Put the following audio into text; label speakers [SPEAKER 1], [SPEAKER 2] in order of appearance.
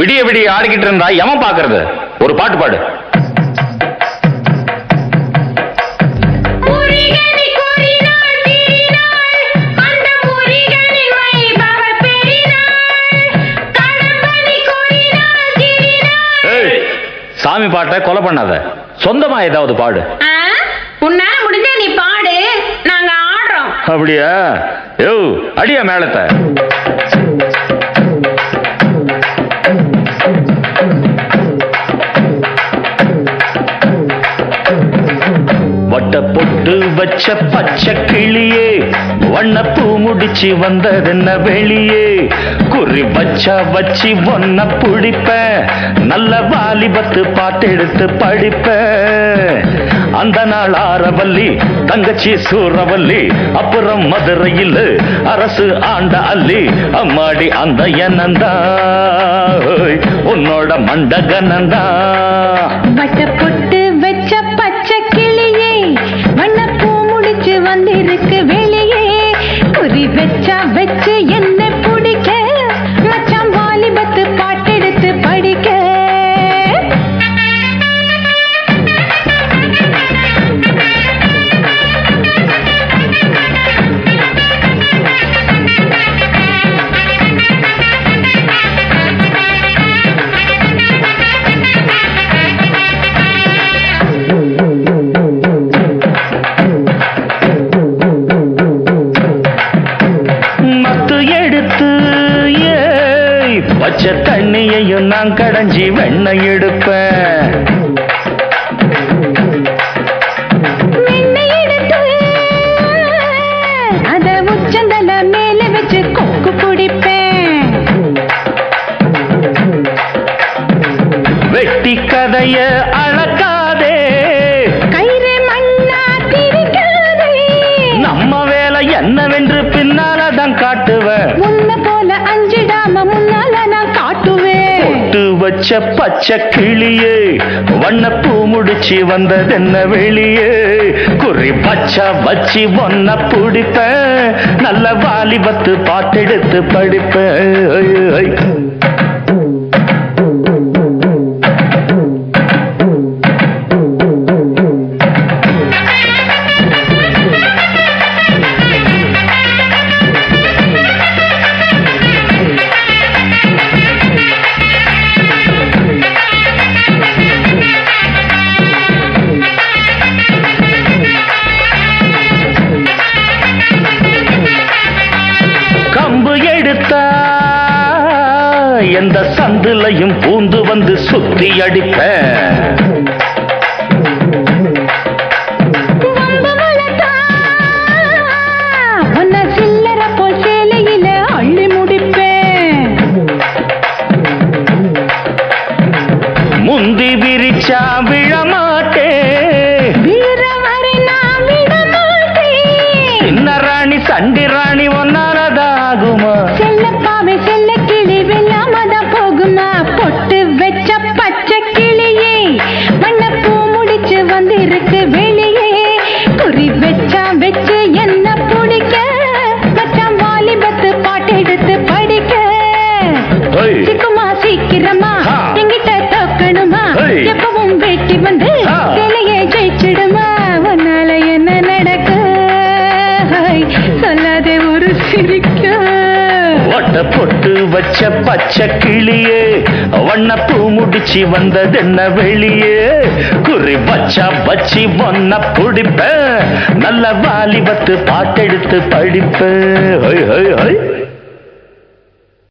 [SPEAKER 1] விடிய விடிய ஆடிக்கிட்டு இருந்தா எவன் பாக்குறது ஒரு பாட்டு பாடு
[SPEAKER 2] முருகனை கூறினாள் திரினாள் அந்த முருகனின் வைபவ பெரினாள் கடம்பனை கூறினாள் திரினாள்
[SPEAKER 1] ஏய், சாமி பாட்டை கொலை பண்ணாத சொந்தமா ஏதாவது பாடு
[SPEAKER 2] ஆ? உன்னால முடிஞ்சா நீ பாடு நாங்க ஆடுறோம்
[SPEAKER 1] அப்படியா யோ அடியா மேளத்தை வட்ட பொட்டு வச்ச பச்சை கிளியே வண்ணப்பூ முடிச்சு வந்ததென்ன வெளியே குறி வச்சா வச்சு ஒன்ன புடிப்ப நல்ல வாலிபத்து பாட்டெடுத்து படிப்ப அந்த நாள் ஆரவல்லி தங்கச்சி சூரவல்லி அப்புறம் மதுரையில் அரசு ஆண்ட அல்லி அம்மாடி அந்த எண்ணந்தா உன்னோட மண்டகனந்தா
[SPEAKER 2] வட்ட பொட்டு வச்ச பச்சை கிளியே வண்ணப்பூ முடிச்சு வந்திருக்கு வெளியே குறி வச்சா வச்சு என்ன பிடிக்க மச்சான் வாலிபத்து பாட்டெடுத்து படிக்க
[SPEAKER 1] மத்து எடுத்து ஏய் பச்சை தண்ணியையும் நான் கடைஞ்சி வெண்ணெய் எடுப்பேன்
[SPEAKER 2] வெண்ணெய் எடுத்து அத உச்சந்தல மேல வச்சு கொக்கு குடிப்பேன்
[SPEAKER 1] வெட்டி கதைய அளக்காதே
[SPEAKER 2] கயிறு மண்ணா திரிக்காதே
[SPEAKER 1] நம்ம வேலை என்னவென்று பின்னாலதான் காட்டுவேன்
[SPEAKER 2] முன்ன போல அஞ்சிடாம முன்னால நான் காட்டுவேன்
[SPEAKER 1] பொட்டு வச்ச பச்சை கிளியே வண்ணப்பூ முடிச்சு வந்ததென்ன வெளியே குறி பச்சா வச்சு ஒன்ன பிடிப்பேன் நல்ல வாலிபத்து பாட்டெடுத்து படிப்பேன் ஐ, ஐ. கம்பு எடுத்தா எந்த சந்துலையும் பூந்து வந்து சுத்தி அடிப்பேன்
[SPEAKER 2] வம்பு வளர்த்தா, உன்னை சில்லறை போல் சேலையில அள்ளி முடிப்பேன்
[SPEAKER 1] முந்தி விரிச்சா விழமாட்டே
[SPEAKER 2] வீர வரை நான் விட மாட்டேன்
[SPEAKER 1] சின்ன ராணி சண்டி ராணி ஒன்னானதாகுமா
[SPEAKER 2] செல்லப்பாவை செல்ல கிளி வெள்ளாமதான் போகுமா பொட்டு வச்ச பச்சை கிளியே வண்ணப்பூ முடிச்சு வந்திருக்கு வெளியே குறி வச்சா வச்சு என்ன பிடிக்க மச்சான் வாலிபத்து பாட்டு எடுத்து படிக்க
[SPEAKER 1] ஓய்.
[SPEAKER 2] சிக்குமா சீக்கிரமா
[SPEAKER 1] ஆ.
[SPEAKER 2] எங்கிட்ட தோக்கணுமா
[SPEAKER 1] ஓய்.
[SPEAKER 2] எப்பவும் வெட்டி வந்து
[SPEAKER 1] ஆ.
[SPEAKER 2] சிலையை ஜெயிச்சிடுமா உன்னால என்ன நடக்க ஹாய், சொல்லாதே ஒரு சிரிக்க
[SPEAKER 1] ஒட்ட பொட்டு வச்ச பச்சை கிளியே வண்ணப்பூ முடிச்சு வந்ததென்ன வெளியே குறி வச்சா வச்சு ஒன்ன பிடிப்ப நல்ல வாலிபத்து பாட்டெடுத்து படிப்ப ஹொய் ஹொய் ஹொய்